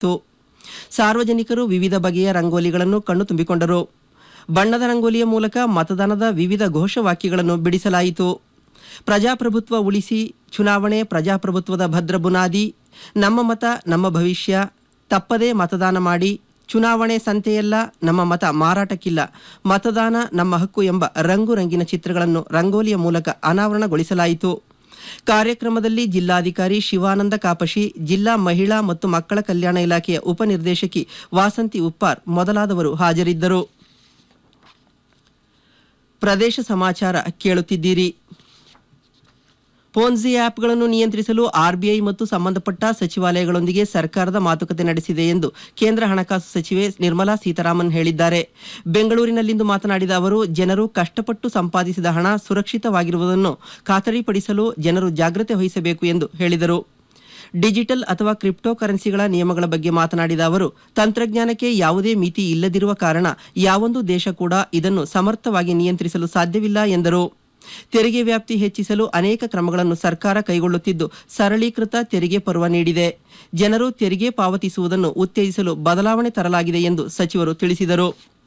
ಇತ್ತು ಸಾರ್ವಜನಿಕರು ವಿವಿಧ ಬಗೆಯ ರಂಗೋಲಿಗಳನ್ನು ಕಣ್ಣು ತುಂಬಿಕೊಂಡರು ಬಣ್ಣದ ರಂಗೋಲಿಯ ಮೂಲಕ ಮತದಾನದ ವಿವಿಧ ಘೋಷವಾಕ್ಯಗಳನ್ನು ಬಿಡಿಸಲಾಯಿತು ಪ್ರಜಾಪ್ರಭುತ್ವ ಉಳಿಸಿ ಚುನಾವಣೆ ಪ್ರಜಾಪ್ರಭುತ್ವದ ಭದ್ರ ಬುನಾದಿ ನಮ್ಮ ಮತ ನಮ್ಮ ಭವಿಷ್ಯ ತಪ್ಪದೇ ಮತದಾನ ಮಾಡಿ ಚುನಾವಣೆ ಸಂತೆಯಲ್ಲ ನಮ್ಮ ಮತ ಮಾರಾಟಕ್ಕಿಲ್ಲ ಮತದಾನ ನಮ್ಮ ಹಕ್ಕು ಎಂಬ ರಂಗು ರಂಗಿನ ಚಿತ್ರಗಳನ್ನು ರಂಗೋಲಿಯ ಮೂಲಕ ಅನಾವರಣಗೊಳಿಸಲಾಯಿತು ಕಾರ್ಯಕ್ರಮದಲ್ಲಿ ಜಿಲ್ಲಾಧಿಕಾರಿ ಶಿವಾನಂದ ಕಾಪಶಿ ಜಿಲ್ಲಾ ಮಹಿಳಾ ಮತ್ತು ಮಕ್ಕಳ ಕಲ್ಯಾಣ ಇಲಾಖೆಯ ಉಪನಿರ್ದೇಶಕಿ ವಾಸಂತಿ ಉಪ್ಪಾರ್ ಮೊದಲಾದವರು ಹಾಜರಿದ್ದರು ಪ್ರದೇಶ ಸಮಾಚಾರ ಕೇಳುತ್ತಿದ್ದೀರಿ ಪೋನ್ಜಿ ಆ್ಯಪ್ಗಳನ್ನು ನಿಯಂತ್ರಿಸಲು ಆರ್ಬಿಐ ಮತ್ತು ಸಂಬಂಧಪಟ್ಟ ಸಚಿವಾಲಯಗಳೊಂದಿಗೆ ಸರ್ಕಾರದ ಮಾತುಕತೆ ನಡೆಸಿದೆ ಎಂದು ಕೇಂದ್ರ ಹಣಕಾಸು ಸಚಿವೆ ನಿರ್ಮಲಾ ಸೀತಾರಾಮನ್ ಹೇಳಿದ್ದಾರೆ ಬೆಂಗಳೂರಿನಲ್ಲಿಂದು ಮಾತನಾಡಿದ ಅವರು ಜನರು ಕಷ್ಟಪಟ್ಟು ಸಂಪಾದಿಸಿದ ಹಣ ಸುರಕ್ಷಿತವಾಗಿರುವುದನ್ನು ಖಾತರಿಪಡಿಸಲು ಜನರು ಜಾಗ್ರತೆ ವಹಿಸಬೇಕು ಎಂದು ಹೇಳಿದರು ಡಿಜಿಟಲ್ ಅಥವಾ ಕ್ರಿಪ್ಟೋ ಕರೆನ್ಸಿಗಳ ನಿಯಮಗಳ ಬಗ್ಗೆ ಮಾತನಾಡಿದ ಅವರು ತಂತ್ರಜ್ಞಾನಕ್ಕೆ ಯಾವುದೇ ಮಿತಿ ಇಲ್ಲದಿರುವ ಕಾರಣ ಯಾವೊಂದು ದೇಶ ಕೂಡ ಇದನ್ನು ಸಮರ್ಥವಾಗಿ ನಿಯಂತ್ರಿಸಲು ಸಾಧ್ಯವಿಲ್ಲ ಎಂದರು ತೆರಿಗೆ ವ್ಯಾಪ್ತಿ ಹೆಚ್ಚಿಸಲು ಅನೇಕ ಕ್ರಮಗಳನ್ನು ಸರ್ಕಾರ ಕೈಗೊಳ್ಳುತ್ತಿದ್ದು ಸರಳೀಕೃತ ತೆರಿಗೆ ಪರ್ವ ನೀಡಿದೆ ಜನರು ತೆರಿಗೆ ಪಾವತಿಸುವುದನ್ನು ಉತ್ತೇಜಿಸಲು ಬದಲಾವಣೆ ತರಲಾಗಿದೆ ಎಂದು ಸಚಿವರು ತಿಳಿಸಿದರು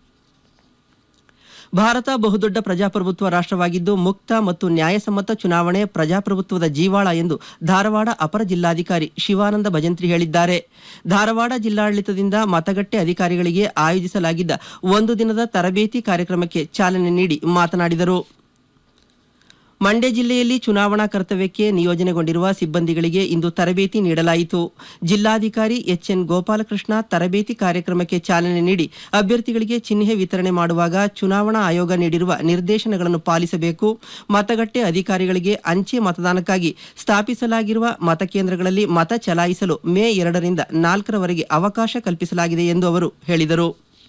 ಭಾರತ ಬಹುದೊಡ್ಡ ಪ್ರಜಾಪ್ರಭುತ್ವ ರಾಷ್ಟ್ರವಾಗಿದ್ದು ಮುಕ್ತ ಮತ್ತು ನ್ಯಾಯಸಮ್ಮತ ಚುನಾವಣೆ ಪ್ರಜಾಪ್ರಭುತ್ವದ ಜೀವಾಳ ಎಂದು ಧಾರವಾಡ ಅಪರ ಜಿಲ್ಲಾಧಿಕಾರಿ ಶಿವಾನಂದ ಭಜಂತ್ರಿ ಹೇಳಿದ್ದಾರೆ ಧಾರವಾಡ ಜಿಲ್ಲಾಡಳಿತದಿಂದ ಮತಗಟ್ಟೆ ಅಧಿಕಾರಿಗಳಿಗೆ ಆಯೋಜಿಸಲಾಗಿದ್ದ ಒಂದು ದಿನದ ತರಬೇತಿ ಕಾರ್ಯಕ್ರಮಕ್ಕೆ ಚಾಲನೆ ನೀಡಿ ಮಾತನಾಡಿದರು ಮಂಡ್ಯ ಜಿಲ್ಲೆಯಲ್ಲಿ ಚುನಾವಣಾ ಕರ್ತವ್ಯಕ್ಕೆ ನಿಯೋಜನೆಗೊಂಡಿರುವ ಸಿಬ್ಬಂದಿಗಳಿಗೆ ಇಂದು ತರಬೇತಿ ನೀಡಲಾಯಿತು ಜಿಲ್ಲಾಧಿಕಾರಿ ಎಚ್ಎನ್ ಗೋಪಾಲಕೃಷ್ಣ ತರಬೇತಿ ಕಾರ್ಯಕ್ರಮಕ್ಕೆ ಚಾಲನೆ ನೀಡಿ ಅಭ್ಯರ್ಥಿಗಳಿಗೆ ಚಿಹ್ನೆ ವಿತರಣೆ ಮಾಡುವಾಗ ಚುನಾವಣಾ ಆಯೋಗ ನೀಡಿರುವ ನಿರ್ದೇಶನಗಳನ್ನು ಪಾಲಿಸಬೇಕು ಮತಗಟ್ಟೆ ಅಧಿಕಾರಿಗಳಿಗೆ ಅಂಚೆ ಮತದಾನಕ್ಕಾಗಿ ಸ್ಥಾಪಿಸಲಾಗಿರುವ ಮತಕೇಂದ್ರಗಳಲ್ಲಿ ಮತ ಚಲಾಯಿಸಲು ಮೇ ಎರಡರಿಂದ ನಾಲ್ಕರವರೆಗೆ ಅವಕಾಶ ಕಲ್ಪಿಸಲಾಗಿದೆ ಎಂದು ಅವರು ಹೇಳಿದರು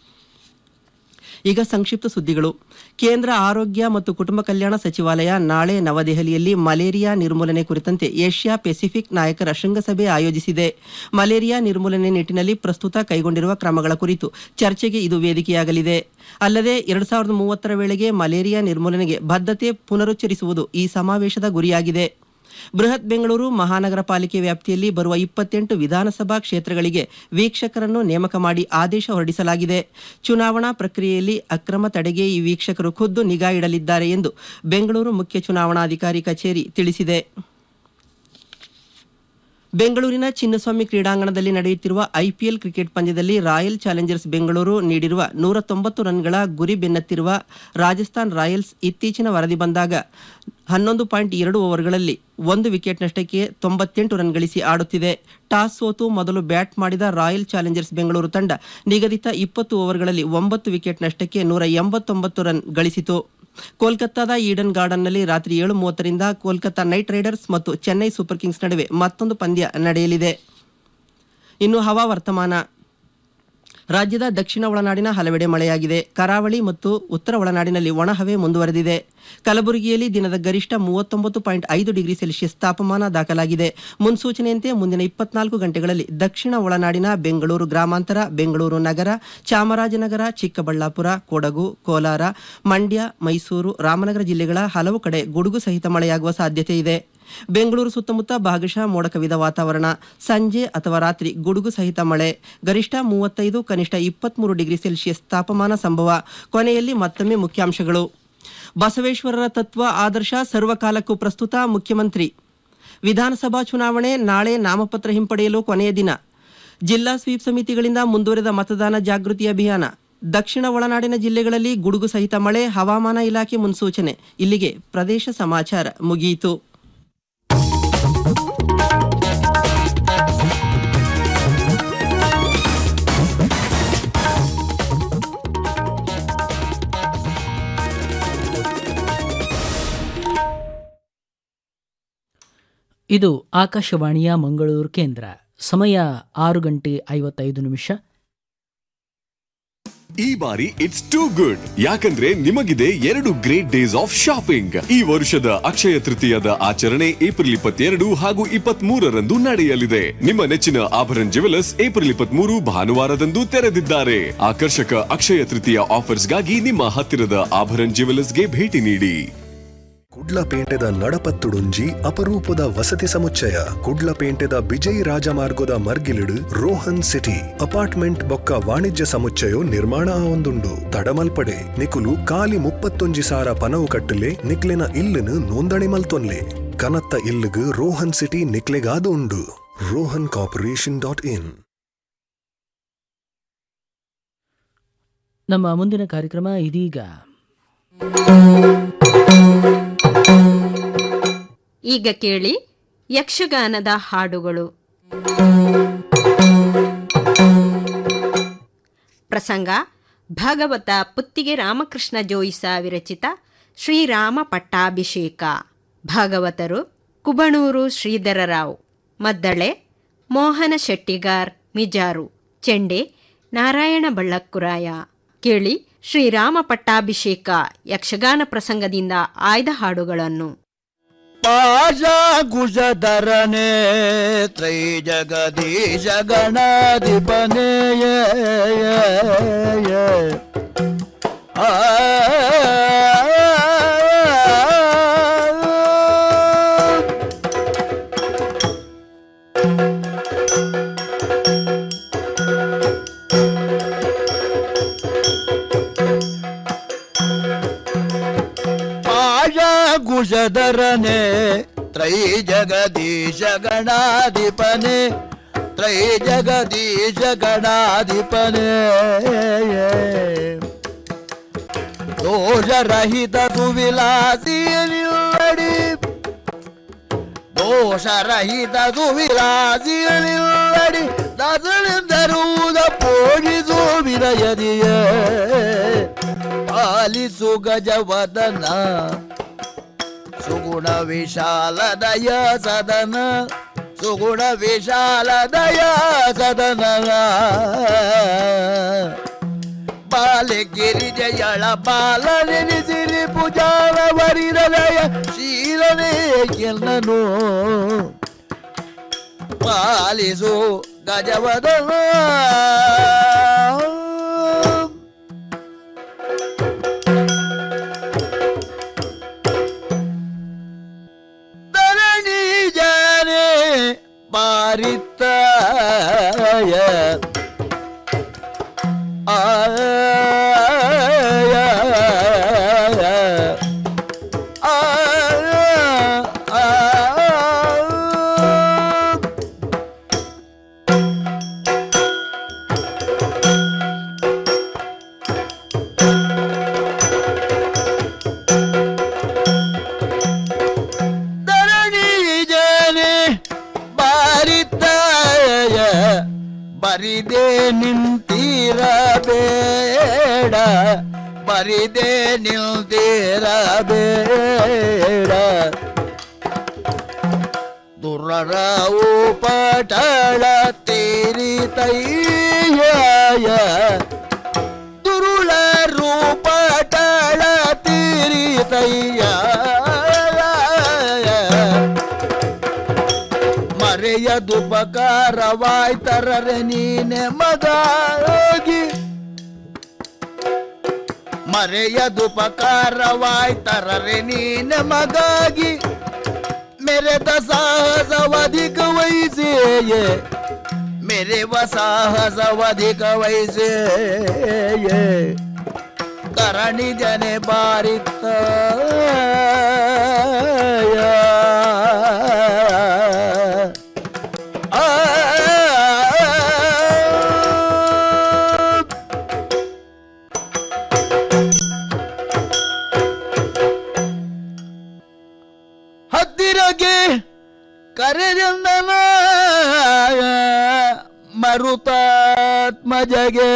ಈಗ ಸಂಕ್ಷಿಪ್ತ ಸುದ್ದಿಗಳು ಕೇಂದ್ರ ಆರೋಗ್ಯ ಮತ್ತು ಕುಟುಂಬ ಕಲ್ಯಾಣ ಸಚಿವಾಲಯ ನಾಳೆ ನವದೆಹಲಿಯಲ್ಲಿ ಮಲೇರಿಯಾ ನಿರ್ಮೂಲನೆ ಕುರಿತಂತೆ ಏಷ್ಯಾ ಪೆಸಿಫಿಕ್ ನಾಯಕರ ಶೃಂಗಸಭೆ ಆಯೋಜಿಸಿದೆ ಮಲೇರಿಯಾ ನಿರ್ಮೂಲನೆ ನಿಟ್ಟಿನಲ್ಲಿ ಪ್ರಸ್ತುತ ಕೈಗೊಂಡಿರುವ ಕ್ರಮಗಳ ಕುರಿತು ಚರ್ಚೆಗೆ ಇದು ವೇದಿಕೆಯಾಗಲಿದೆ ಅಲ್ಲದೆ ಎರಡು ಸಾವಿರದ ಮೂವತ್ತರ ವೇಳೆಗೆ ಮಲೇರಿಯಾ ನಿರ್ಮೂಲನೆಗೆ ಬದ್ಧತೆ ಪುನರುಚ್ಚರಿಸುವುದು ಈ ಸಮಾವೇಶದ ಗುರಿಯಾಗಿದೆ ಬೃಹತ್ ಬೆಂಗಳೂರು ಮಹಾನಗರ ಪಾಲಿಕೆ ವ್ಯಾಪ್ತಿಯಲ್ಲಿ ಬರುವ ಇಪ್ಪತ್ತೆಂಟು ವಿಧಾನಸಭಾ ಕ್ಷೇತ್ರಗಳಿಗೆ ವೀಕ್ಷಕರನ್ನು ನೇಮಕ ಮಾಡಿ ಆದೇಶ ಹೊರಡಿಸಲಾಗಿದೆ ಚುನಾವಣಾ ಪ್ರಕ್ರಿಯೆಯಲ್ಲಿ ಅಕ್ರಮ ತಡೆಗೆ ಈ ವೀಕ್ಷಕರು ಖುದ್ದು ನಿಗಾ ಇಡಲಿದ್ದಾರೆ ಎಂದು ಬೆಂಗಳೂರು ಮುಖ್ಯ ಚುನಾವಣಾಧಿಕಾರಿ ಕಚೇರಿ ತಿಳಿಸಿದೆ ಬೆಂಗಳೂರಿನ ಚಿನ್ನಸ್ವಾಮಿ ಕ್ರೀಡಾಂಗಣದಲ್ಲಿ ನಡೆಯುತ್ತಿರುವ ಐಪಿಎಲ್ ಕ್ರಿಕೆಟ್ ಪಂದ್ಯದಲ್ಲಿ ರಾಯಲ್ ಚಾಲೆಂಜರ್ಸ್ ಬೆಂಗಳೂರು ನೀಡಿರುವ ನೂರ ತೊಂಬತ್ತು ರನ್ಗಳ ಗುರಿ ಬೆನ್ನತ್ತಿರುವ ರಾಜಸ್ಥಾನ್ ರಾಯಲ್ಸ್ ಇತ್ತೀಚಿನ ವರದಿ ಬಂದಾಗ ಹನ್ನೊಂದು ಪಾಯಿಂಟ್ ಎರಡು ಓವರ್ಗಳಲ್ಲಿ ಒಂದು ವಿಕೆಟ್ ನಷ್ಟಕ್ಕೆ ತೊಂಬತ್ತೆಂಟು ರನ್ ಗಳಿಸಿ ಆಡುತ್ತಿದೆ ಟಾಸ್ ಸೋತು ಮೊದಲು ಬ್ಯಾಟ್ ಮಾಡಿದ ರಾಯಲ್ ಚಾಲೆಂಜರ್ಸ್ ಬೆಂಗಳೂರು ತಂಡ ನಿಗದಿತ ಇಪ್ಪತ್ತು ಓವರ್ಗಳಲ್ಲಿ ಒಂಬತ್ತು ವಿಕೆಟ್ ನಷ್ಟಕ್ಕೆ ನೂರ ಎಂಬತ್ತೊಂಬತ್ತು ರನ್ ಗಳಿಸಿತು ಕೋಲ್ಕತ್ತಾದ ಈಡನ್ ಗಾರ್ಡನ್ನಲ್ಲಿ ರಾತ್ರಿ ಏಳು ಮೂವತ್ತರಿಂದ ಕೋಲ್ಕತ್ತಾ ನೈಟ್ ರೈಡರ್ಸ್ ಮತ್ತು ಚೆನ್ನೈ ಸೂಪರ್ ಕಿಂಗ್ಸ್ ನಡುವೆ ಮತ್ತೊಂದು ಪಂದ್ಯ ನಡೆಯಲಿದೆ ಇನ್ನು ಹವಾ ವರ್ತಮಾನ ರಾಜ್ಯದ ದಕ್ಷಿಣ ಒಳನಾಡಿನ ಹಲವೆಡೆ ಮಳೆಯಾಗಿದೆ ಕರಾವಳಿ ಮತ್ತು ಉತ್ತರ ಒಳನಾಡಿನಲ್ಲಿ ಒಣಹವೆ ಮುಂದುವರೆದಿದೆ ಕಲಬುರಗಿಯಲ್ಲಿ ದಿನದ ಗರಿಷ್ಠ ಮೂವತ್ತೊಂಬತ್ತು ಪಾಯಿಂಟ್ ಐದು ಡಿಗ್ರಿ ಸೆಲ್ಸಿಯಸ್ ತಾಪಮಾನ ದಾಖಲಾಗಿದೆ ಮುನ್ಸೂಚನೆಯಂತೆ ಮುಂದಿನ ಇಪ್ಪತ್ನಾಲ್ಕು ಗಂಟೆಗಳಲ್ಲಿ ದಕ್ಷಿಣ ಒಳನಾಡಿನ ಬೆಂಗಳೂರು ಗ್ರಾಮಾಂತರ ಬೆಂಗಳೂರು ನಗರ ಚಾಮರಾಜನಗರ ಚಿಕ್ಕಬಳ್ಳಾಪುರ ಕೊಡಗು ಕೋಲಾರ ಮಂಡ್ಯ ಮೈಸೂರು ರಾಮನಗರ ಜಿಲ್ಲೆಗಳ ಹಲವು ಕಡೆ ಗುಡುಗು ಸಹಿತ ಮಳೆಯಾಗುವ ಸಾಧ್ಯತೆ ಇದೆ ಬೆಂಗಳೂರು ಸುತ್ತಮುತ್ತ ಭಾಗಶಃ ಮೋಡ ಕವಿದ ವಾತಾವರಣ ಸಂಜೆ ಅಥವಾ ರಾತ್ರಿ ಗುಡುಗು ಸಹಿತ ಮಳೆ ಗರಿಷ್ಠ ಮೂವತ್ತೈದು ಕನಿಷ್ಠ ಇಪ್ಪತ್ಮೂರು ಡಿಗ್ರಿ ಸೆಲ್ಸಿಯಸ್ ತಾಪಮಾನ ಸಂಭವ ಕೊನೆಯಲ್ಲಿ ಮತ್ತೊಮ್ಮೆ ಮುಖ್ಯಾಂಶಗಳು ಬಸವೇಶ್ವರರ ತತ್ವ ಆದರ್ಶ ಸರ್ವಕಾಲಕ್ಕೂ ಪ್ರಸ್ತುತ ಮುಖ್ಯಮಂತ್ರಿ ವಿಧಾನಸಭಾ ಚುನಾವಣೆ ನಾಳೆ ನಾಮಪತ್ರ ಹಿಂಪಡೆಯಲು ಕೊನೆಯ ದಿನ ಜಿಲ್ಲಾ ಸ್ವೀಪ್ ಸಮಿತಿಗಳಿಂದ ಮುಂದುವರೆದ ಮತದಾನ ಜಾಗೃತಿ ಅಭಿಯಾನ ದಕ್ಷಿಣ ಒಳನಾಡಿನ ಜಿಲ್ಲೆಗಳಲ್ಲಿ ಗುಡುಗು ಸಹಿತ ಮಳೆ ಹವಾಮಾನ ಇಲಾಖೆ ಮುನ್ಸೂಚನೆ ಇಲ್ಲಿಗೆ ಪ್ರದೇಶ ಸಮಾಚಾರ ಮುಗಿಯಿತು ಇದು ಆಕಾಶವಾಣಿಯ ಮಂಗಳೂರು ಕೇಂದ್ರ ಸಮಯ ಆರು ಗಂಟೆ ಐವತ್ತೈದು ನಿಮಿಷ ಈ ಬಾರಿ ಇಟ್ಸ್ ಟೂ ಗುಡ್ ಯಾಕಂದ್ರೆ ನಿಮಗಿದೆ ಎರಡು ಗ್ರೇಟ್ ಡೇಸ್ ಆಫ್ ಶಾಪಿಂಗ್ ಈ ವರ್ಷದ ಅಕ್ಷಯ ತೃತೀಯದ ಆಚರಣೆ ಏಪ್ರಿಲ್ ಇಪ್ಪತ್ತೆರಡು ಹಾಗೂ ಇಪ್ಪತ್ತ್ ಮೂರರಂದು ನಡೆಯಲಿದೆ ನಿಮ್ಮ ನೆಚ್ಚಿನ ಆಭರಣ ಜುವೆಲರ್ಸ್ ಏಪ್ರಿಲ್ ಇಪ್ಪತ್ತ್ ಮೂರು ಭಾನುವಾರದಂದು ತೆರೆದಿದ್ದಾರೆ ಆಕರ್ಷಕ ಅಕ್ಷಯ ತೃತೀಯ ಆಫರ್ಸ್ಗಾಗಿ ನಿಮ್ಮ ಹತ್ತಿರದ ಆಭರಣ ಜುವೆಲರ್ಸ್ಗೆ ಭೇಟಿ ನೀಡಿ ಕುಡ್ಲಪೇಂಟೆದ ನಡಪತ್ತುಡುಂಜಿ ಅಪರೂಪದ ವಸತಿ ಸಮುಚ್ಚಯ ಕುಡ್ಲಪೇಂಟೆದ ಬಿಜೈ ರಾಜಮಾರ್ಗದ ಮರ್ಗಿಲಿಡು ರೋಹನ್ ಸಿಟಿ ಅಪಾರ್ಟ್ಮೆಂಟ್ ಬೊಕ್ಕ ವಾಣಿಜ್ಯ ಸಮುಚ್ಚಯೋ ನಿರ್ಮಾಣ ಆವೊಂದುಂಡು ತಡಮಲ್ಪಡೆ ನಿಕುಲು ಕಾಲಿ ಮುಪ್ಪತ್ತೊಂಜಿ ಸಾರ ಪನವು ಕಟ್ಟಲೆ ನಿಕ್ಲೆನ ಇಲ್ಲುನು ನೋಂದಣಿ ಮಲ್ತೊನ್ಲೆ ಕನತ್ತ ಇಲ್ಲುಗು ರೋಹನ್ ಸಿಟಿ ನಿಕ್ಲೆಗಾದು ಉಂಡು ರೋಹನ್ ಕಾರ್ಪೊರೇಷನ್ ಡಾಟ್ ಇನ್ ನಮ್ಮ ಮುಂದಿನ ಕಾರ್ಯಕ್ರಮ ಇದೀಗ ಈಗ ಕೇಳಿ ಯಕ್ಷಗಾನದ ಹಾಡುಗಳು ಪ್ರಸಂಗ ಭಾಗವತ ಪುತ್ತಿಗೆ ರಾಮಕೃಷ್ಣ ಜೋಯಿಸ ವಿರಚಿತ ಶ್ರೀರಾಮ ಪಟ್ಟಾಭಿಷೇಕ ಭಾಗವತರು ಕುಬಣೂರು ಶ್ರೀಧರರಾವ್ ಮದ್ದಳೆ ಮೋಹನ ಶೆಟ್ಟಿಗಾರ್ ಮಿಜಾರು ಚೆಂಡೆ ನಾರಾಯಣ ಬಳ್ಳಕ್ಕುರಾಯ ಕೇಳಿ ಶ್ರೀರಾಮ ಪಟ್ಟಾಭಿಷೇಕ ಯಕ್ಷಗಾನ ಪ್ರಸಂಗದಿಂದ ಆಯ್ದ ಹಾಡುಗಳನ್ನು ಪಾಶಾಕುಶಧರನೆ ತ್ರೈ ಜಗದೀಶ ಗಣಾಧಿಪನೆ ಪಾಶಾಕುಶಧರನೆ ತ್ರೈ ಜಗದೀಶ ಗಣಾಧಿಪನೆ ತ್ರೈ ಜಗದೀಶ ಗಣಾಧಿಪನೆ ದೋಷರಹಿತ ಸುವಿಲಾಸಿ ನಿಲ್ಲಡಿ ದೋಷರಹಿತ ಸುವಿಲಾಸಿ ನಿಲ್ಲಡಿ ದಸಳೆಂದರುವುದ ಪೋಷಿಸು ವಿನಯದಿಯ ಪಾಲಿಸು ಗಜವದನ ಸುಗುಣ ವಿಶಾಲ ದಯ ಸದನ ಸುಗುಣ ವಿಶಾಲ ದಯ ಸದನ ಬಾಲೆ ಗಿರಿಜಯಳ ಬಾಲ ನೆನೆಸಿರಿ ಪೂಜಾರ ವರಿದಯ ಶೀಲನೆ ಎನ್ನನು ಪಾಲಿಸು ಗಜವದನ ಧರಣಿ ಜಾನೆ ಪಾರಿತಾಯ ಧರಣಿ ಜನೆ ಬಾರಿತಾಯ ಬರಿದೆ ನಿಂತಿರಬೇಡ ಬರಿದೆ ನಿಲ್ದಿರಬೇಡ ದುರರವು ಪಟಳ ತೀರಿತಯ್ಯ ದುರುಳ ರೂಪಟಳ ತೀರಿತಯ್ಯ ಮರೆಯದುಪಕಾರವಾಯ್ತರರೆ ನೀನೆ ಮಗಾಗಿ ಮರೆಯದುಪಕಾರವಾಯ್ತರರೆ ನೀನೆ ಮಗಾಗಿ ಮೆರೆದ ಸಾಹಸವಧಿಕ ವಹಿಸೇಯೇ ಮೆರೆವ ಸಾಹಸವಧಿಕ ವಹಿಸೇಯೇ ಕರಣಿ ಜನೆ ಬಾರಿತ್ತ ಹತ್ತಿರಗೆ ಕರೆದಂದನ ಮರುತಾತ್ಮಜಗೆ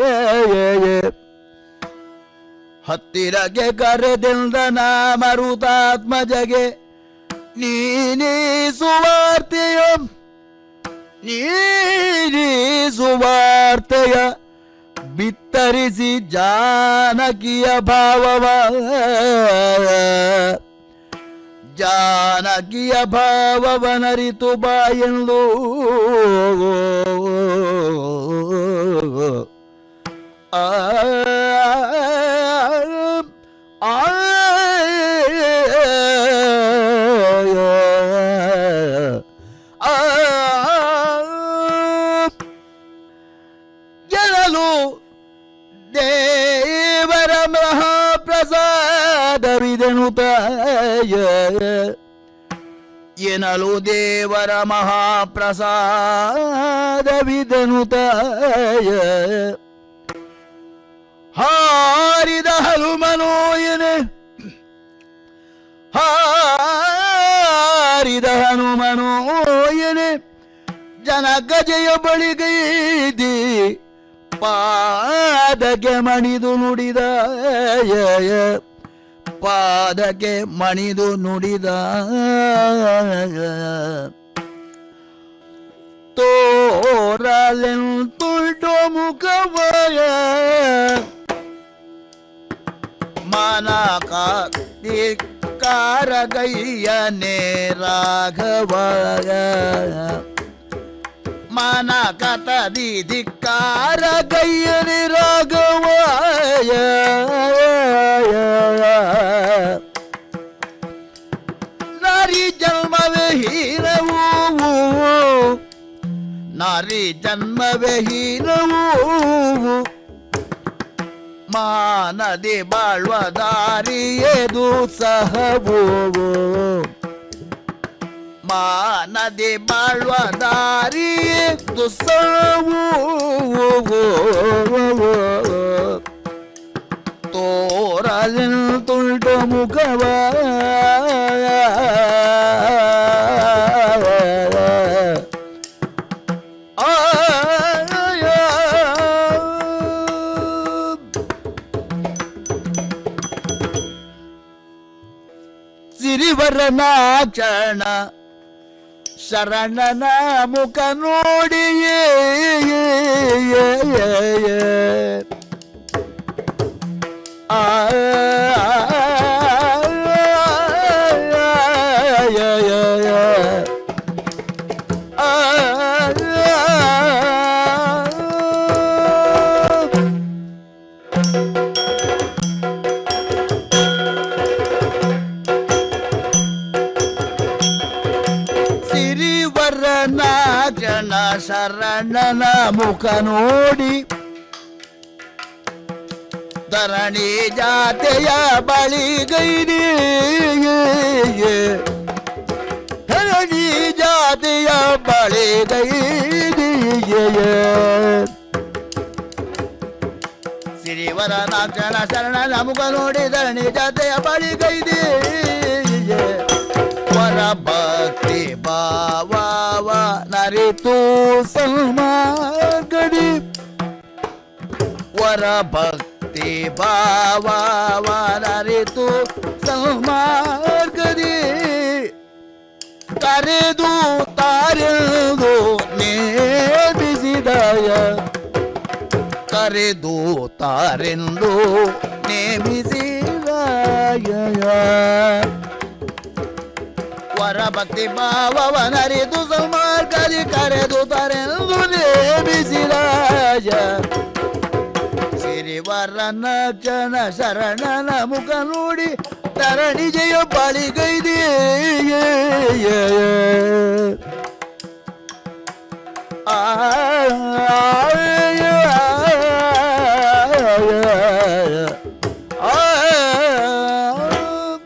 ಹತ್ತಿರಗೆ ಕರೆದೆಂದನ ಮರುತಾತ್ಮಜಗೆ ನೀನೇ ಸುವಾರ್ತೆಯ ನೀನೇ ಸುವಾರ್ತೆಯ ಬಿತ್ತರಿಸಿ ಜಾನಕಿಯ ಭಾವವ ಜಾನಕಿಯ ಭಾವವನರಿತು ಬಾಯೆಂದು ಆ ಆ ಎನ್ನಲು ದೇವರ ಮಹಾಪ್ರಸಾದವಿದೆನು ತಾಯ ಎನ್ನಲು ದೇವರ ಮಹಾಪ್ರಸಾದವಿದನು ತಾಯ ಹಾರಿದ ಹನುಮನೋ ಎನೆ ಹಾರಿದ ಹನುಮನೋ ಎನೆ ಜನಕ ಜಯ ಬಳಿಗೈದಿ ಪಾದಕ್ಕೆ ಮಣಿದು ನುಡಿದ ಪಾದಕ್ಕೆ ಮಣಿದು ನುಡಿದ ತೋರಲೆಂತುಳ್ಟು ಮುಖವಯ ಮನ ಕಾರಗಯ್ಯನೇ ರಾಘವಯ ಮನ ಕತದಿ ಧಿಕ್ಕಾರ ಗಯ್ಯನಿ ರಾಘವಯ ನಾರಿ ಜನ್ಮವೇ ಹೀರವು ನಾರಿ ಜನ್ಮವೇ ಹೀರವು ಮಾನದಿ ಬಾಳ್ವ ದಾರಿಯೇದು ಸಹವು ಮಾನದಿ ಬಾಳ್ವ ದಾರಿ ದುಸ್ಸವು ತೋರಲಿನ ತುಳ್ಟ ಮುಖವ ಸಿರಿವರನಾಕ್ಷಣ ಶರಣನ ಮುಖ ನೋಡಿಯೇ ಆ ಸಿರಿವರನ ಜನ ಶರಣನ ಮುಖ ನೋಡಿ ಧರಣಿ ಜಾತೆಯ ಬಳಿಗೈರಿ ಧರಣಿ ಜಾತೆಯ ಬಳಿಗೈರಿ ಸಿರಿವರನ ಜನ ಶರಣನ ಮುಖ ನೋಡಿ ಧರಣಿ ಜಾತೆಯ ಬಳಿಗೈದಿ ವರ ಭಕ್ತಿ ಭಾವ ನರಿತು ಸಲ್ಮಾಗಡಿ ವರ ಭಕ್ತಿ ಭಾವ ನರಿತು ಸಲ್ಮಾರ್ಗದಿ ಕರೆದು ತಾರೆದು ನೇಮಿಸಿದಯ ಕರೆದು ತಾರೆಂದು ನೇಮಿಸಿದಯ ವರ ಭಕ್ತಿ ಭಾವವನರಿದು ಸಮಾರ್ಗದಿ ಕರೆದು ತರೆಂದು ನೇಮಿಸಿರಾಜ ಸಿರಿವರನ ಜನ ಶರಣನ ಮುಖ ನೋಡಿ ತರಣಿ ಜಯ ಬಳಿಗೈದಿ ಆ ಆ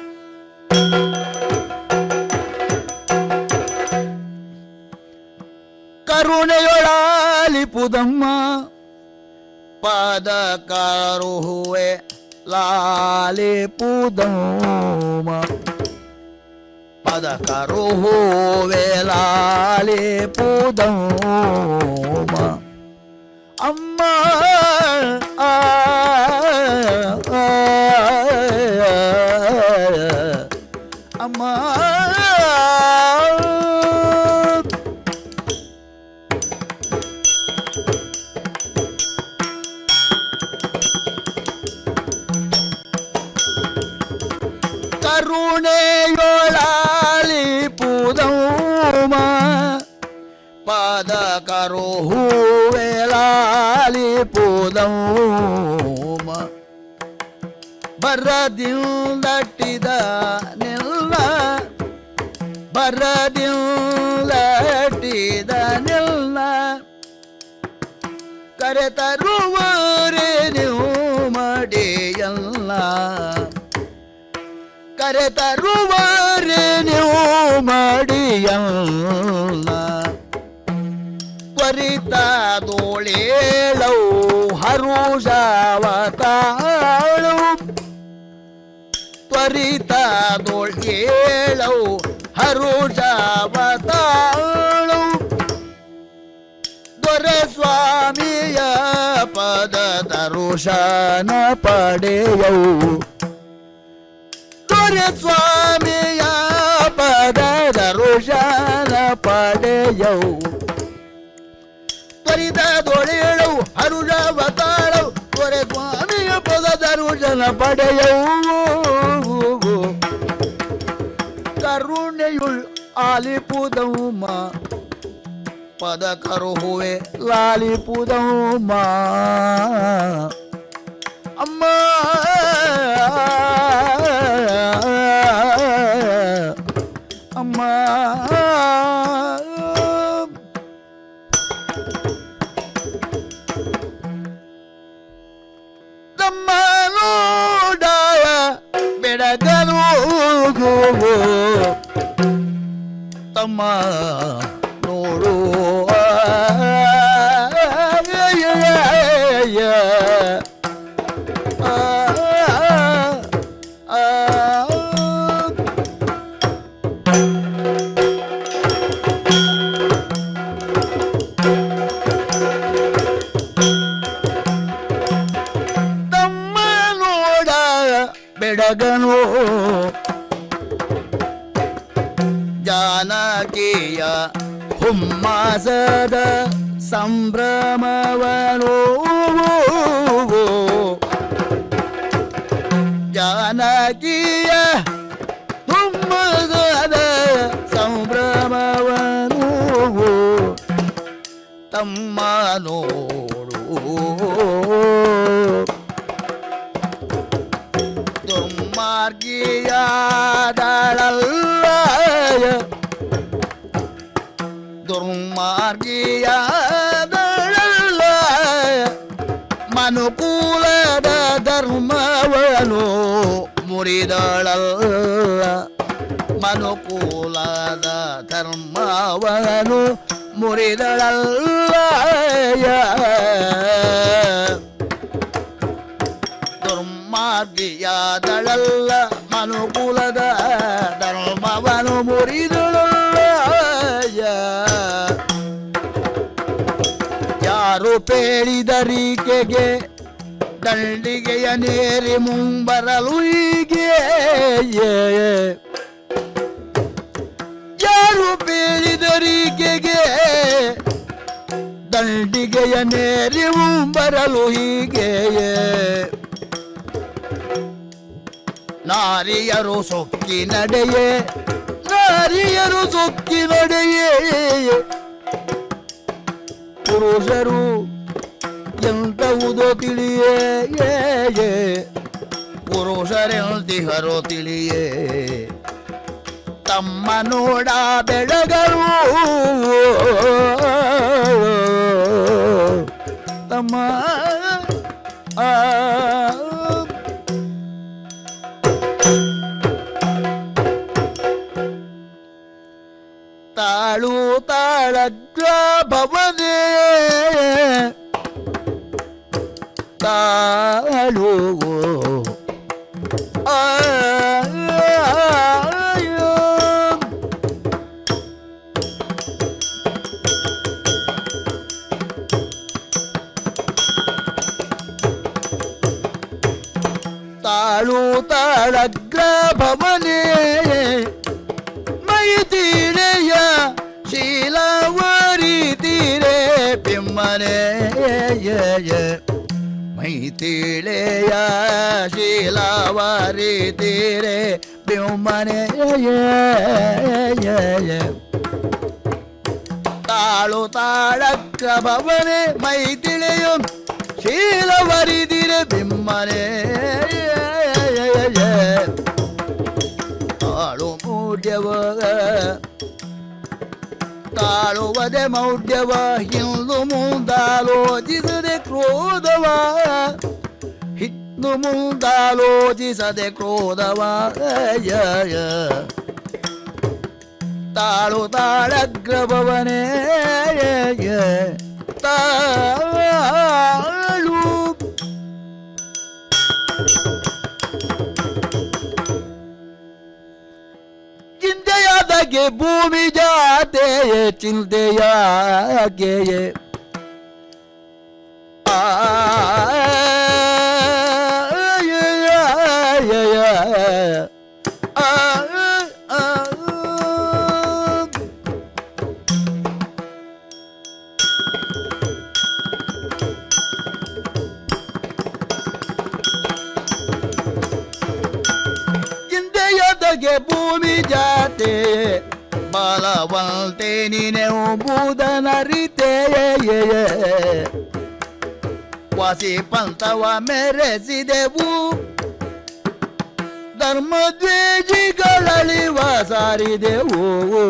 ಕರುಣೆಯೊಳಾಲಿಪುದಮ್ಮ ಪಾದ ಕಾರುಹುವೆ ಲಾಲಿಪುದಮ್ಮ ಪದ ಕರುಹುವೆ ಲಾಲಿಪುದಮ್ಮ ಅಮ್ಮ ಆ, ಆ, ಅಮ್ಮ ಕರುಣೆಯೊಳಾಲಿ ಪೂದೌಮ ಪಾದ ಕರು ಹೂವೆಲಾಲಿ ಪೂದೌಮ ಬರದಿಂದಟ್ಟಿದ ನಿಲ್ಲ ಬರದಿಂದಟ್ಟಿದ ನಿಲ್ಲ ಕರೆ ತರುವರೆ ನೀವು ಮಡಿಯಲ್ಲ ಕರೆ ತರುವರೆ ನೀವು ಮಡಿಯಲ್ಲ ತ್ವರಿತ ದೋಳೇಳವು ಹರುಷಾವತಾಳು ತ್ವರಿತ ದೋಳೇಳವು ಹರುಷಾವತಾಳು ದೊರೆಸ್ವಾಮಿಯ ಪದ ದರುಶನ ಪಡೆಯವು ದೊರೆಸ್ವಾಮಿಯ ಪದ ದರುಶನ ಪಡೆಯವು ತ್ವರಿತ ದೊಳೆಯಳು ಹರುಷಾವತಾಳವು ದೊರೆಸ್ವಾಮಿಯ ಪದ ದರುಶನ ಪಡೆಯವು ಕರುಣೆಯುಳ್ ಆಲಿಪುದೌಮ ಪದ ಕರುಹುವೆ ಲಾಲಿಪುದೌಮ ಅಮ್ಮ ಅಮ್ಮ ತಮ್ಮ ನೋಡಾಯ ಬೆಳಗನು ತಮ್ಮ ನೋಡು ತಮ್ಮ ನೋಡ ಬೆಳಗನು ಜಾನಕಿಯ ಹುಮ್ಮಾಸದ ಸಂಭ್ರಮವನು ಜಾನಕಿಯ ಹುಮ್ಮಸದ ಸಂಭ್ರಮವನು ತಮ್ಮ ನೋಡು ದುರ್ಮಾರ್ಗಿಯಾದಳಲ್ಲ ದುರ್ಮಾರ್ಗಿಯಾದಳಲ್ಲ ಮನುಕೂಲದ ಧರ್ಮವನು ಮುರಿದಳಲ್ಲ ಮನುಕೂಲದ ಧರ್ಮವನು ಮುರಿದಳಲ್ಲ ದುರ್ಮಾರ್ಗಿಯಾದಳಲ್ಲ ಮನುಕುಲದ ಧರ್ಮವನು ಮುರಿದಳಲ್ಲ ಯಾರು ಪೇಳಿದರಿಕೆಗೆ ದಂಡಿಗೆಯ ನೇರಿ ಮುಂಬರಲು ಹೀಗೆ ಯಾರು ಪೇಳಿದರಿಕೆಗೆ ದಂಡಿಗೆಯ ನೇರಿ ಮುಂಬರಲು ಹೀಗೆ ನಾರಿಯರು ಸೊಕ್ಕಿ ನಡೆಯೇ ನಾರಿಯರು ಸೊಕ್ಕಿ ನಡೆಯೇ ಪುರುಷರು ಎಂತವುದೋ ತಿಳಿಯೇ ಏ, ಏ. ಪುರುಷರೆಂತಿಹರೋ ತಿಳಿಯೇ ತಮ್ಮ ನೋಡ ಬೆಳಗರು ತಮ್ಮ ಆ ತಾಳು ತಾಳಗ್ರ ಭವನೇ ತಾಳು ಆಯ ತಾಳು ತಾಳಗ್ರ ಭವನೇ ಮೈತೀರೆಯ ಶೀಲವರಿ ತೀರೆ ಬಿಮ್ಮನೆ ಮೈತೀಳೆಯ ಶೀಲವರಿ ತೀರೆ ಬಿಮ್ಮನೆ ತಾಳು ತಾಳಕ್ಕ ಭವನೆ ಮೈತಿಳೆಯು ಶೀಲವರಿದಿರೆ ಬಿಮ್ಮನೆ ತಾಳು ಮೂಡ್ಯವ ತಾಳುವದೆ ಮೌಢ್ಯವ ಹಿಂದು ಮುಂದಾಲೋಚಿಸದೆ ಕ್ರೋಧವ ಇನ್ನು ಮುಂದಾಲೋಚಿಸದೆ ಕ್ರೋಧವ ಯ, ಯ. ತಾಳು ತಾಳಗ್ರಭವನೇ ತಾಳು ಚಿಂತೆಯಾದಗೆ ಭೂಮಿ ಜಾತೆಯೇ ಚಿಂತೆಯಾಗೆ ಆ ಚಿಂತೆಯೊದಗೆ ಭೂಮಿ ಜಾತೆ ಬಲವಂತೆ ನೀನೆವು ಬೂದನರಿತೆಯೇ ವಾಸಿ ಪಂಥವ ಮೆರೆಸಿದೆವು ಧರ್ಮದ್ವೇಜಿಗಳಲ್ಲಿ ಸಾರಿದೆವು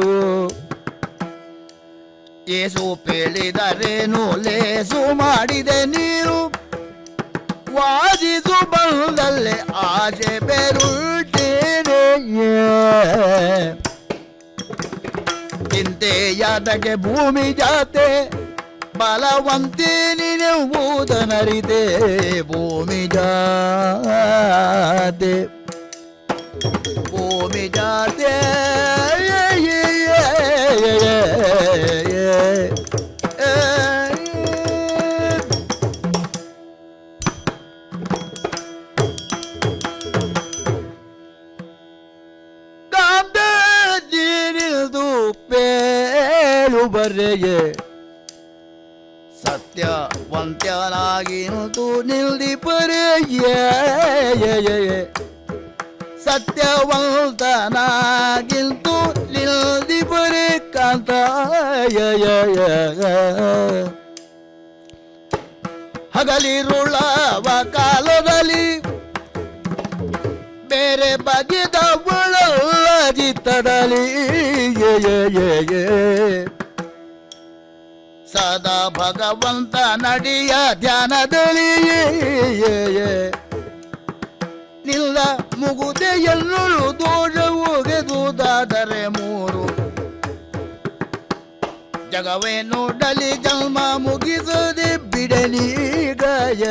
ಏಸು ಪೇಳಿದರೇನು ಲೇಸು ಮಾಡಿದೆ ನೀರು ವಾದಿಸು ಬಂದಲ್ಲೇ ಆಸೆ ಬೆರುಳ್ತೇನೆ ಚಿಂತೆಯಾದಗೆ ಭೂಮಿ ಜಾತೆ ಬಲವಂತೆ ನೀನೆಂಬುದನರಿದೆ ಭೂಮಿ ಜಾತೆ ಭೂಮಿ ಜಾತೆ ಗಾಂಧೀನಿಲ್ದು ಪೇಳು ಬರೆಯೇ ಸತ್ಯವಂತ್ಯನಾಗಿ ನಿಲ್ತು ನಿಲ್ದಿ ಪರೆಯೇ ಸತ್ಯವಂತನಾಗಿಲ್ತು ನಿಲ್ದಿ ಪರೆ ಕಾಂತ ಹಗಲಿರುಳವ ಕಾಲದಲ್ಲಿ ಬೇರೆ ಬಗೆದ ಒಳಲ್ಲ ಜಿತ್ತದಲ್ಲಿ ಸದಾ ಭಗವಂತ ನಡಿಯ ಧ್ಯಾನದಲ್ಲಿ ನಿಲ್ಲ ಮುಗುದೆ ಎಲ್ಲರೂ ದೋಷ ಹೋಗೆದುದಾದರೆ ಮೂರು ಜಗವೇ ನೋಡಲಿ ಜನ್ಮ ಮುಗಿಸದೆ ಬಿಡಲಿ ಗಾಯ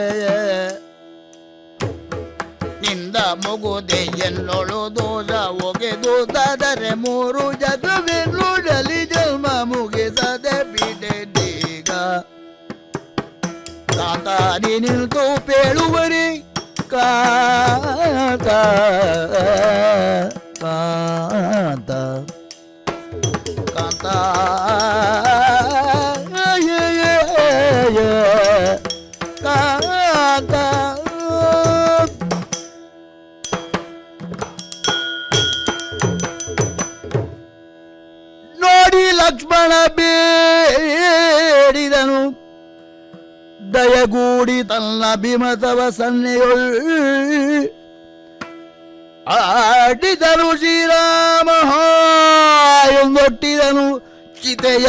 ನಿಂದ ಮುಗುದೆ ಎಲ್ಲೊಳು ದೋಷ ಒಗೆದುದಾದರೆ ಮೂರು ಜಗವೇ ನೋಡಲಿ ಜನ್ಮ ಮುಗಿಸದೆ ಬಿಡಲೀಗ ಕಾಂತ ನೀ ನಿಲ್ತು ಪೇಳುವರಿ ಕಾಂತ ಕಾಂತ ಕಾಂತ ಕಾಂತ ನೋಡಿ ಲಕ್ಷ್ಮಣ ಬೇಡಿದನು ದಯಗೂಡಿ ತನ್ನ ಭೀಮತವ ಸನ್ನೆಯೊಳ್ ಆಡಿದನು ಶ್ರೀರಾಮ ಎಂದೊಟ್ಟಿದನು ಚಿತೆಯ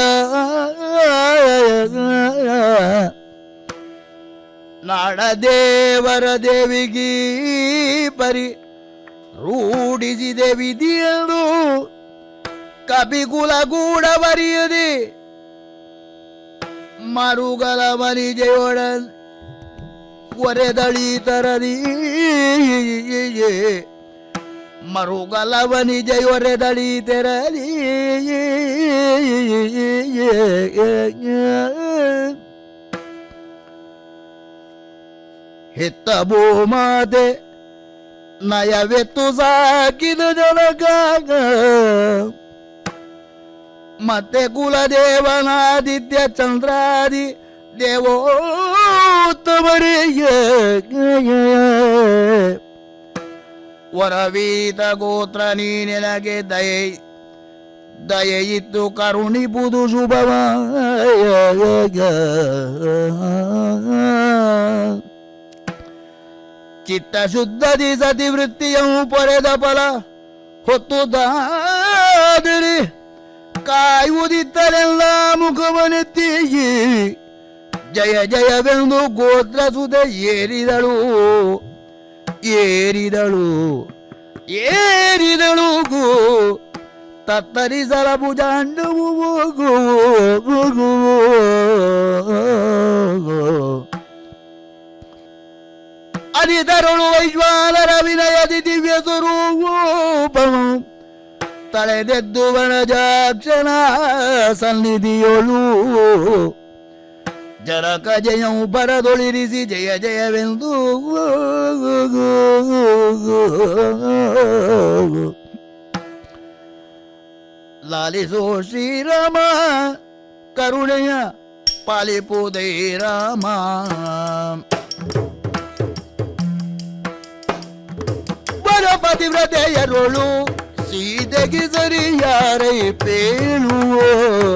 ನಾಡದೇವರ ದೇವಿಗೀ ಪರಿ ರೂಢಿಸಿದೆ ವಿಧಿಯನ್ನು ಕಪಿಕುಲ ಗೂಢ ಬರೆಯದೆ ಮರುಗಲ ಮನಿಜೆಯೊಡನ್ ಒರೆದಳಿ ತರದಿ ಮರುಗಲ ವನಿಜೆಯೊರೆದಳಿ ತೆರಲಿ ಹೆತ್ತ ಭೂಮಾತೆ ನಯವೆತ್ತು ಸಾಕಿದ ಜನಗಾಗ ಮತ್ತೆ ಕುಲದೇವನಾದಿತ್ಯ ಚಂದ್ರಾದಿ ದೇವೋತ್ತಮರಿಗೆ ವರವೀತ ಗೋತ್ರ ನೀ ನಿನಗೆ ದಯೆ ದಯೆ ಇತ್ತು ಕರುಣಿಪುದು ಶುಭವ ಚಿತ್ತ ಶುದ್ಧದಿ ಸತಿ ವೃತ್ತಿಯು ಪಡೆದ ಫಲ ಹೊತ್ತು ಕಾಯುವುದಿತ್ತಲೆಲ್ಲ ಮುಖವನೆತ್ತಿ ಜಯ ಜಯವೆಂದು ಗೋತ್ರ ಸುದೆ ಏರಿದಳು ಏರಿದಳು ಏರಿದಳು ಗೋ ತತ್ತರಿಸಲ ಭುಜಾಂಡವು ಗೋ ಗೋ ಅದಿತರುಳು ವೈಶ್ವಾನರ ವಿನಯದಿ ದಿವ್ಯ ಸ್ವರೂಪನು ತಳೆದೆದ್ದು ವನಜಾಕ್ಷಣ ಸನ್ನಿಧಿಯೊಳು ಜರಕ ಜಯವು ಬರದೊಳಿರಿಸಿ ಜಯ ಜಯವೆಂದು ಲಾಲಿಸೋ ಶ್ರೀರಾಮ ಕರುಣೆಯ ಪಾಲಿಪುದೈ ರಾಮ ವರ ಪತಿವ್ರತೆಯರುಳು ಸೀತೆಗೆ ಸರಿಯಾರೈ ಪೇಳುವೋ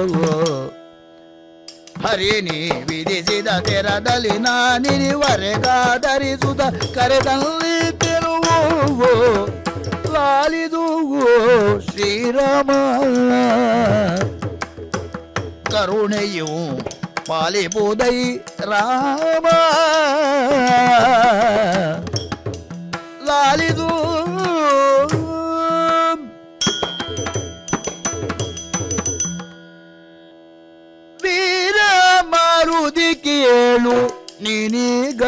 ಹರಿಣಿ ವಿಧಿಸಿದ ತೆರದಲ್ಲಿ ನಾನಿವರೆಗಾಧರಿಸುತ್ತ ಕರೆದಲ್ಲಿ ತೆರುವೋ ಲಾಲಿದುವೋ ಶ್ರೀರಾಮ ಕರುಣೆಯು ಪಾಲಿಪುದೈ ರಾಮ ಲಾಲಿದು ವೀರ ಮಾರುದಿ ಕೇಳು ನೀನೀಗ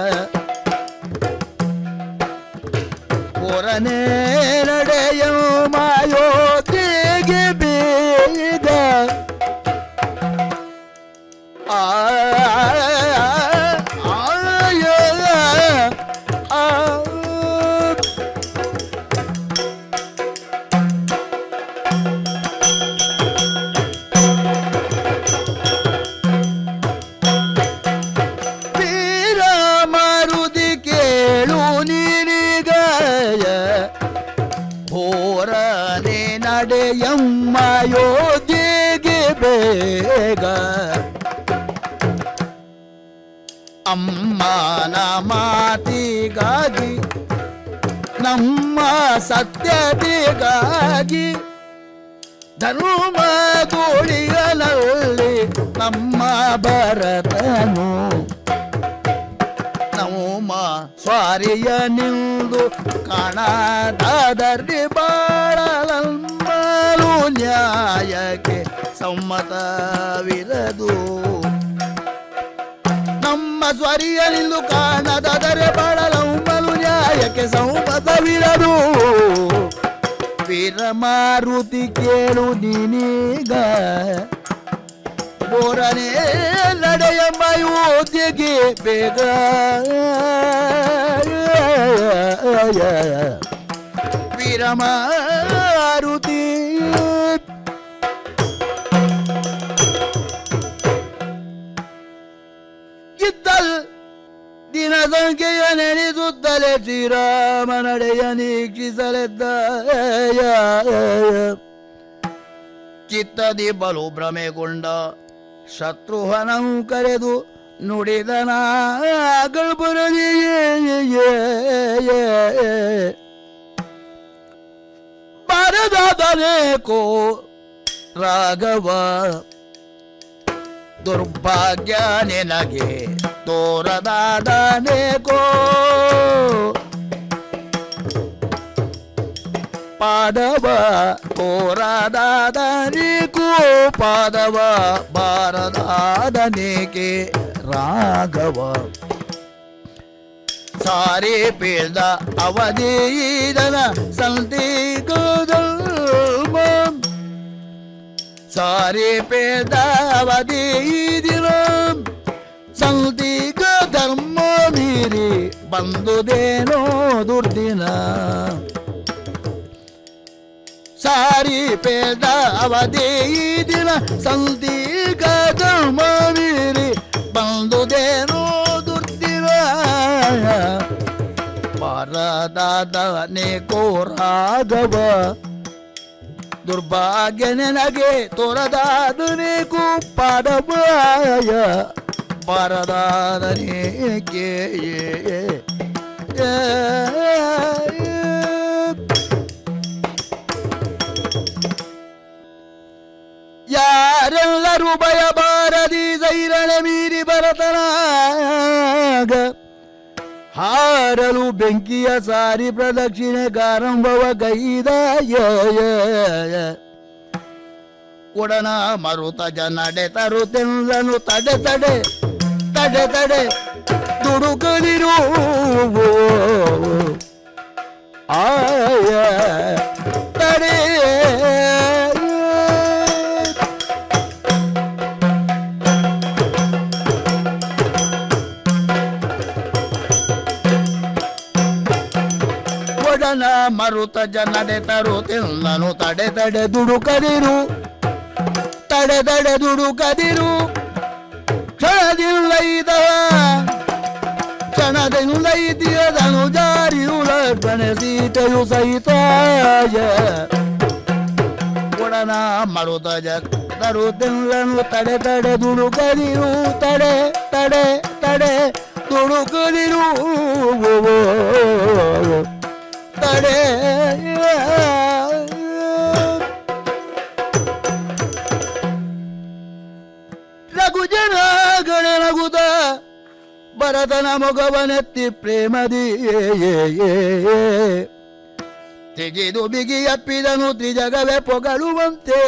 ಹೊರನೇ ನಡೆಯ ಮಾಯೋತಿಗೆ ಬೇಗ ಆ ಆಯ ಆ ವೀರ ಮಾರುತಿ ಕೇಳು ನೀರಿಗಾಯ ಹೋರನೆ ನಡೆಯಮ್ಮ ಯೋಗಿಗೆ ಬೇಗ ಅಮ್ಮನ ಮಾತಿಗಾಗಿ ನಮ್ಮ ಸತ್ಯತೆಗಾಗಿ ಧರ್ಮ ಗೋಳಿಗಳಲ್ಲಿ ನಮ್ಮ ಭರತನು ನಮ್ಮ ಸ್ವಾರಿಯ ನಿಂದು ಕಾಣದಾದರಿ ಬಾಳಲಂಬಲು ನ್ಯಾಯಕ್ಕೆ ಸಮ್ಮತವಿರದು ನಮ್ಮ ಸ್ವರಿಯ ನಿಂದು ಕಾಣದಾದರೆ ಬಾಳಲಂಬಲು ನ್ಯಾಯಕ್ಕೆ ಸಮ್ಮತವಿರದು ವೀರ ಮಾರುತಿ ಕೇಳು ನೀನೀಗ ಬೋರನೆ ನಡೆಯಮ್ಮ ಯೋಧ್ಯೆಗೆ ಬೇಗ ವೀರಮಾರುತಿ ಇದ್ದಲ್ ದಿನ ಸಂಖ್ಯೆಯ ನೆನೆಸುತ್ತಲೇ ಶ್ರೀರಾಮ ನಡೆಯ ನೀಕ್ಷಿಸಲೆದ್ದ ಚಿತ್ತದಿ ಬಲು ಭ್ರಮೆಗೊಂಡ ಶತ್ರುಹನವು ಕರೆದು ನುಡಿದನ ಬರದಾದನೇಕೋ ರಾಘವ ದುರ್ಭಾಗ್ಯ ನಿನಗೆ ತೋರದಾದನೇಕೋ ಪಾದವ ಕೋರದಾದನಿಗೂ ಪಾದವ ಬಾರದಾದನೇಕೆ ರಾಘವ ಸಾರಿ ಪೀಳ್ದ ಅವಧೀದನ ಸಂತಿಗೋದಲ್ಮ ಸಾರಿ ಪೇದ ಅವಧೀದಿನ ಸಂತಿಗ ಧರ್ಮ ಮೀರಿ ಬಂದುದೇನೋ ದುರ್ದಿನ ಸಾರಿ ಪೇದ ಅವಧಿ ದಿನ ಸಂದಿಗ ಧರ್ಮ ಮೀರಿ ಬಂದುದೇನೋ ದುರ್ದಿನ ಪರದಾದನೆ ಕೋರಾಗವ ದುರ್ಭಾಗ್ಯ ನನಗೆ ತೋರದಾದನೆ ಕುಪ್ಪಡಬಾಯ ಪರದಾದನೆ ಕೇ ಯಾರೆಲ್ಲರೂ ಭಯಬಾರದಿ ಸೈರಣೆ ಮೀರಿ ಬರತನಾಗ ಹಾರಲು ಬೆಂಕಿಯ ಸಾರಿ ಪ್ರದಕ್ಷಿಣೆ ಕಾರಂಭವ ಗೈದ ಒಡನ ಮರುತ ಜನಡೆ ತರುತ್ತೆಂದನು ತಡೆ ತಡೆ ತಡೆ ತಡೆ ದುಡುಕಲಿರು ಆಯ ತಡೆ ಒಡನ ಮರುತ ಜನಡೆ ತರುತ್ತೆಂದನು ತಡೆ ತಡೆ ದುಡುಕದಿರು ತಡೆ ತಡೆ ದುಡುಕದಿರು ಕ್ಷಣದಿಲ್ಲ ಇದ ಕ್ಷಣದಿಂದ ಇದ್ದಿಯದನು ಜಾರಿಯು ಲಕ್ಷಣೆ ಸೀತೆಯು ಸಹಿತಾಯ ಒಡನ ಮರುತ ತರುತ್ತೆಲ್ಲನು ತಡೆ ತಡೆ ದುಡುಕದಿರು ತಡೆ ತಡೆ ತಡೆ ದುಡುಕದಿರು ತಡೆ ರಘು ಜನ ಗಣನಗುತ ಭರತನ ಮೊಗವನೆತ್ತಿ ಪ್ರೇಮದಿ ತೆಗೆದು ಬಿಗಿ ಅಪ್ಪಿದನು ತ್ರಿಜಗವೇ ಪೊಗಳುವಂತೆ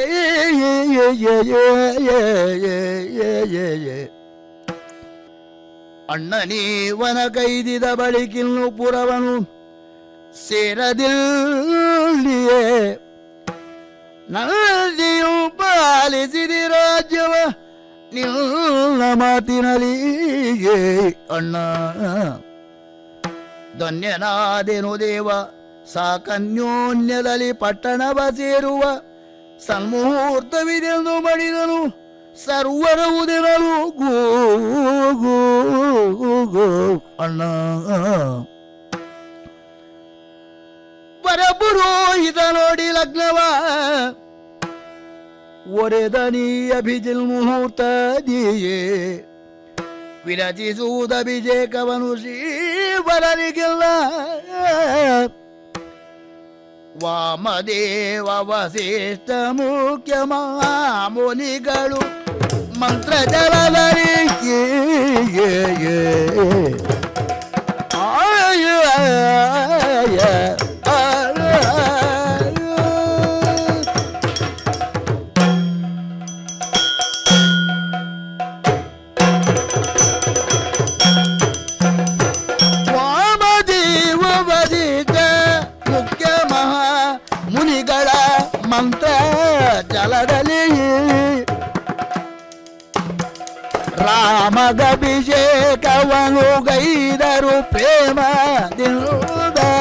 ಅಣ್ಣ ನೀವನ ಕೈದಿದ ಬಳಿಕಿನ್ನು ಪುರವನು ಸೇರದಿಲ್ಲಿಯೇ ನದಿಯು ಪಾಲಿಸಿದಿ ರಾಜ್ಯವ ನಿನ್ನ ಮಾತಿನಲ್ಲಿ ಅಣ್ಣ ಧನ್ಯನಾದೆನು ದೇವ ಸಾಕನ್ಯೋನ್ಯದಲ್ಲಿ ಪಟ್ಟಣವ ಸೇರುವ ಸನ್ಮುಹೂರ್ತವಿದೆಂದು ಮಡಿದನು ಸರ್ವರವುದೆನಲು ಗೋ ಗೋ ಗೋ ಅಣ್ಣ ಪರಪುರೋಹಿತ ನೋಡಿ ಲಗ್ನವ ಒರೆದನಿ ಅಭಿಜಿಲ್ ಮುಹೂರ್ತ ದಿಯೇ ವಿರಚಿಸುವುದ ಅಭಿಷೇಕವನು ಶ್ರೀವರರಿಗೆಲ್ಲ ವಾಮದೇವ ವಸಿಷ್ಠ ಮುಖ್ಯ ಮುನಿಗಳು ಮಂತ್ರ ಜಲಧರಿ ವಾಮದೇವ ವಸಿಷ್ಠ ಮುಖ್ಯ ಮಹಾ ಮುನಿಗಳ ಮಂತ್ರ ಜಲದಲ್ಲಿ ರಾಮಗಭಿಷೇಕವನು ಗೈದರು ಪ್ರೇಮದಿಂದ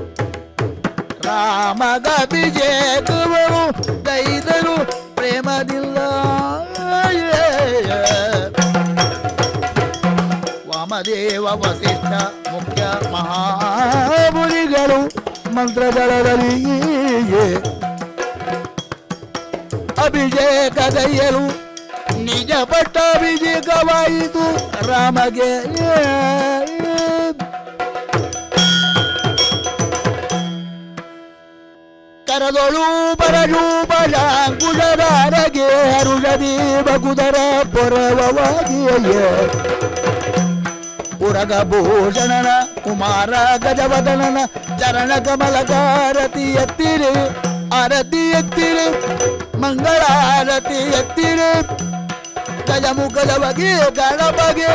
ರಾಮಗಭಿಷೇಕವನು ಗೈದರು ಪ್ರೇಮದಿಂದ ವಾಮದೇವ ವಸಿಷ್ಠ ಮುಖ್ಯ ಮಹಾಮುನಿಗಳು ಮಂತ್ರದಳದಲ್ಲಿ ಅಭಿಷೇಕ ಗೈಯರು ನಿಜ ಪಟ್ಟಾಭಿಷೇಕವಾಯಿತು ರಾಮಗೆ ಕರದೊಳು ಬರಜೂಪ ಶಾಂಕುಶಧಾರಗೆ ಹರುಷದಿ ಬಗುದರ ಪೊರವವಾಗಿಯೇ ಪುರಗಭೂಷಣನ ಕುಮಾರ ಗಜವದನನ ಚರಣ ಕಮಲಕಾರತಿ ಎತ್ತಿರಿ ಆರತಿ ಎತ್ತಿರಿ ಮಂಗಳಾರತಿ ಎತ್ತಿರಿ ಗಜಮುಖದ ಬಗೆ ಗಣಪಗೆ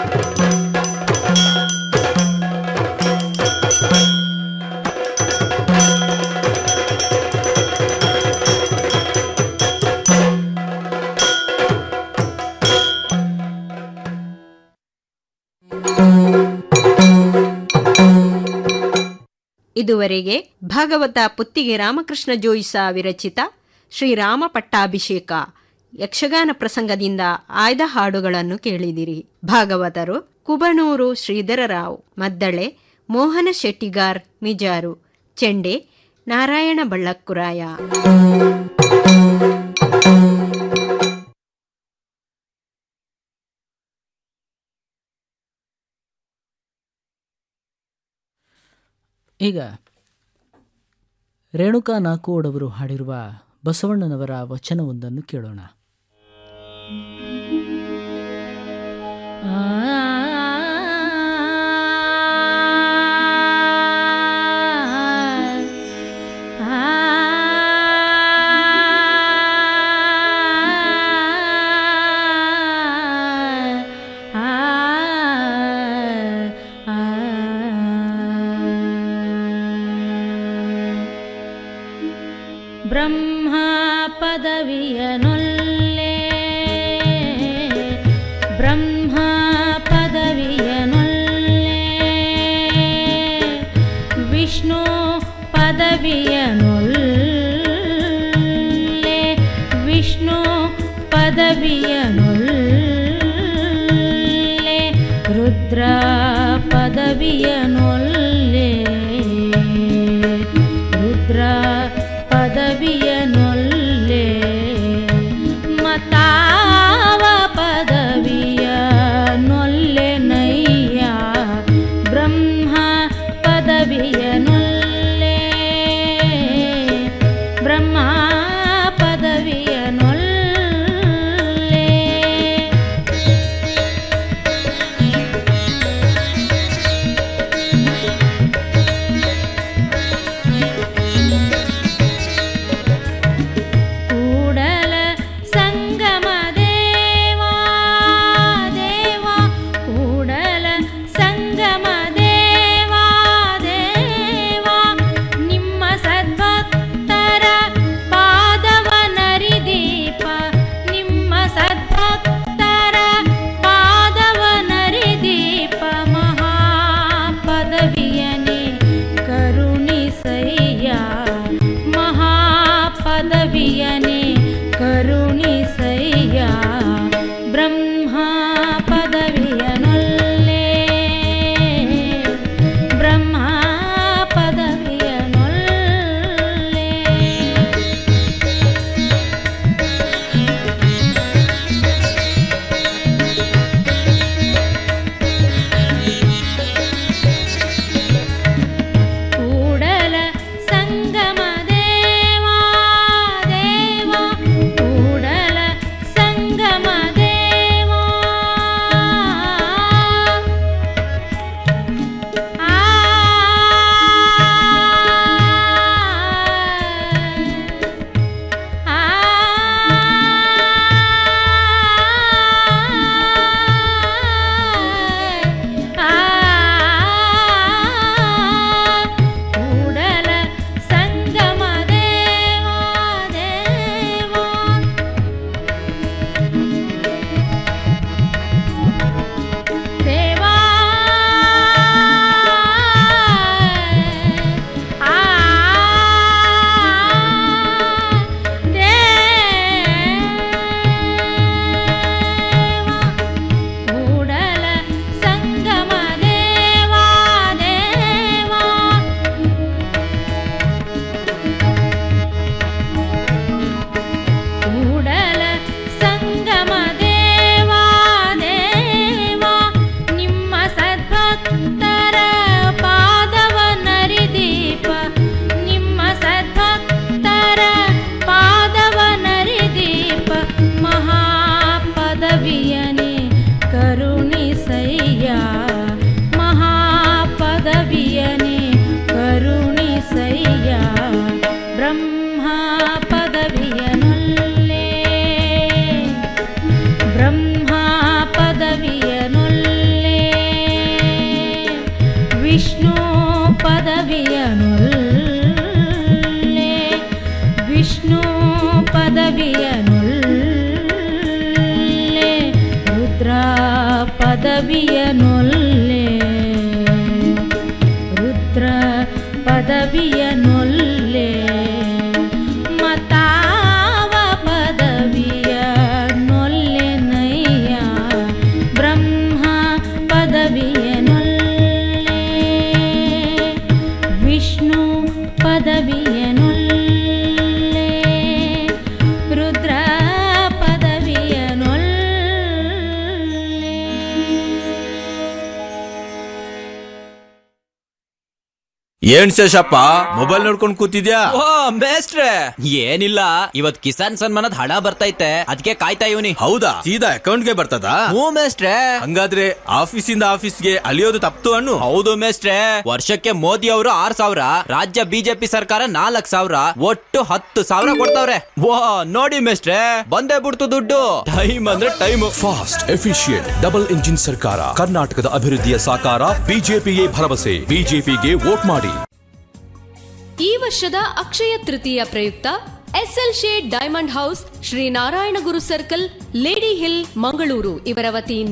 ಇದುವರೆಗೆ ಭಾಗವತ ಪುತ್ತಿಗೆ ರಾಮಕೃಷ್ಣ ಜೋಯಿಸ ವಿರಚಿತ ಶ್ರೀರಾಮ ಪಟ್ಟಾಭಿಷೇಕ ಯಕ್ಷಗಾನ ಪ್ರಸಂಗದಿಂದ ಆಯ್ದ ಹಾಡುಗಳನ್ನು ಕೇಳಿದಿರಿ ಭಾಗವತರು ಕುಬಣೂರು ಶ್ರೀಧರರಾವ್ ಮದ್ದಳೆ ಮೋಹನ ಶೆಟ್ಟಿಗಾರ್ ಮಿಜಾರು ಚೆಂಡೆ ನಾರಾಯಣ ಬಳ್ಳಕ್ಕುರಾಯ ಈಗ ರೇಣುಕಾ ನಾಕೋಡ್ ಅವರು ಹಾಡಿರುವ ಬಸವಣ್ಣನವರ ವಚನವೊಂದನ್ನು ಕೇಳೋಣ ಬ್ರಹ್ಮ ಪದವಿಯನೊಲ್ಲೆ ಬ್ರಹ್ಮ ಪದವಿಯನೊಲ್ಲೆ ವಿಷ್ಣು ಪದವಿಯನೊಲ್ಲೆ ವಿಷ್ಣು ಪದವಿಯನೊಲ್ಲೆ ರುದ್ರ ಪದವಿಯನೊಲ್ಲೆ ರುದ್ರ ಪದವಿಯನೊಲ್ಲೆ ಮತಾವ ಪದವಿಯ ನೊಲ್ಲೆ ನಯ್ಯ ಬ್ರಹ್ಮ ಪದವಿಯನೊಲ್ಲೆ ಬ್ರಹ್ಮ ಪದವಿಯನೊಲ್ಲೆ ಕೂಡಲ ಸಂಗಮ ದೇವಾ ದೇವಾ ಕೂಡಲ ಸಂಗಮ ದೇವಾ ದೇವಾ ನಿಮ್ಮ ಸದ್ಭಕ್ತರ ಪಾದವ ನರಿದೀಪ ನಿಮ್ಮ ಸದ್ಭಕ್ತರ ಪಾದವ ನರಿದೀಪ ಮಹಾಪದವಿಯನೇ ಕರುಣಿಸಯ್ಯ ಮಹಾಪದವಿಯನೇ ಕರುಣಿಸಯ್ಯ ಬ್ರಹ್ಮ ಪದವಿಯನೊಲ್ಲೆ ಬ್ರಹ್ಮ ಪದವಿಯನೊಲ್ಲೆ ಕೂಡಲ ಸಂಗಮ ದೇವಾ ದೇವಾ ಕೂಡಲ ಸಂಗಮ ದೇವಾ ಆ ಆ ಕೂಡಲ ಸಂಗಮ ದೇವಾ ದೇವಾ ದೇವಾ ಆ ದೇವಾ ಕೂಡಲ ಸಂಗಮ ದೇವಾ ದೇವಾ ಕೂಡಲ ಸಂಗಮ ದೇವಾ ದೇವಾ ನಿಮ್ಮ ಸದ್ಭಕ್ತರ ಪಾದವ ನರಿದೀಪ ನಿಮ್ಮ ಸದ್ಭಕ್ತರ ಪಾದವ ನರಿದೀಪ ಮಹಾಪದವಿಯನೇ ಕರುಣಿಸಯ್ಯ ಮಹಾಪದವಿಯನೇ ಕರುಣಿಸಯ್ಯ ಬ್ರಹ್ಮ ಪದವಿಯನೊಲ್ಲೆ ಬ್ರಹ್ಮ ಪದವಿಯನೊಲ್ಲೆ ವಿಷ್ಣು ಪದವಿಯನೊಲ್ಲೆ ವಿಷ್ಣು ಪದವಿಯನೊಲ್ಲೆ ರುದ್ರ ಪದವಿಯನೊಲ್ಲೆ ರುದ್ರ ಪದವಿಯನೊಲ್ಲೆ ಮತಾವ ಪದವಿಯ ನೊಲ್ಲೆ ನಯ್ಯ ಬ್ರಹ್ಮ ಪದವಿಯನೊಲ್ಲೆ ವಿಷ್ಣು ಪದವಿಯನೊಲ್ಲೆ ರುದ್ರ ಏನ್ ಶೇಷಪ್ಪ ಮೊಬೈಲ್ ನೋಡ್ಕೊಂಡ್ ಕೂತಿದ್ಯಾ ಓ ಮೇಸ್ಟ್ರೆ ಏನಿಲ್ಲ ಇವತ್ ಕಿಸಾನ್ ಸನ್ಮಾನದ ಹಣ ಬರ್ತೈತೆ ಅದಕ್ಕೆ ಕಾಯ್ತಾ ಇವನಿ ಹೌದಾ ಸೀದಾ ಅಕೌಂಟ್ಗೆ ಬರ್ತದಾ ಹ್ಞೂ ಮೇಸ್ಟ್ರೆ ಹಂಗಾದ್ರೆ ಆಫೀಸಿಂದ ಆಫೀಸ್ಗೆ ಅಲಿಯೋದು ತಪ್ತು ಅನ್ನು ಹೌದು ಮೇಸ್ಟ್ರೆ ವರ್ಷಕ್ಕೆ ಮೋದಿ ಅವರು ಆರ್ ಸಾವಿರ ರಾಜ್ಯ ಬಿಜೆಪಿ ಸರ್ಕಾರ ನಾಲ್ಕ್ ಸಾವಿರ ಒಟ್ಟು ಹತ್ತು ಸಾವಿರ ಕೊಡ್ತಾವ್ರೆ ವಾ ನೋಡಿ ಮೇಸ್ಟ್ರೆ ಬಂದೇ ಬಿಡ್ತು ದುಡ್ಡು ಟೈಮ್ ಅಂದ್ರೆ time fast efficient double engine ಸರ್ಕಾರ ಕರ್ನಾಟಕದ ಅಭಿವೃದ್ಧಿಯ ಸಾಕಾರ ಬಿಜೆಪಿಗೆ ಭರವಸೆ ಬಿಜೆಪಿಗೆ ವೋಟ್ ಮಾಡಿ ಈ ವರ್ಷದ ಅಕ್ಷಯ ತೃತೀಯ ಪ್ರಯುಕ್ತ SL Shet diamond house Shri Narayana Guru circle lady hill Mangaluru ಇವರ ವತಿಯಿಂದ